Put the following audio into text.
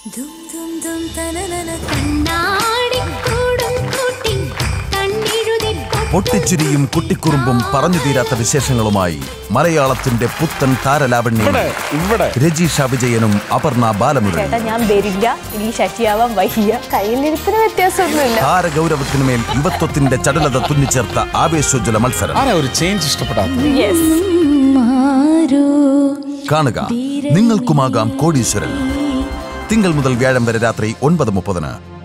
ദും ദും ദും തനനന കണ്ണാടിക്കൂടും കൂട്ടി കണ്ണെഴുതി പൊട്ടിച്ചിരിയും കുട്ടിക്കുറുമ്പും പറഞ്ഞു തീരാത്ത വിശേഷങ്ങളുമായി മലയാളത്തിന്റെ പുത്തൻ താരലാവണ്യം ഇവിടെ രജീഷ വിജയനും അപർണ ബാലമുരളി ചേട്ടാ ഞാൻ വരില്ല എനിക്ക് ശശിയാവാൻ വയ്യ കയ്യിലിരിപ്പിന് വ്യത്യാസമൊന്നുമില്ല താരഗൗരവത്തിനുമേൽ യുവത്വത്തിന്റെ ചടുലത തുന്നിച്ചേർത്ത ആവേശോജ്വല മത്സരം ആരാ ഒരു ചേഞ്ച് ഇഷ്ടപ്പെടാത്ത യെസ് മാരോ കാണുക നിങ്ങൾക്കുമാകാം കോടീശ്വരൻ തിങ്കൾ മുതൽ വ്യാഴം വരെ രാത്രി ഒൻപത് മുപ്പതിന്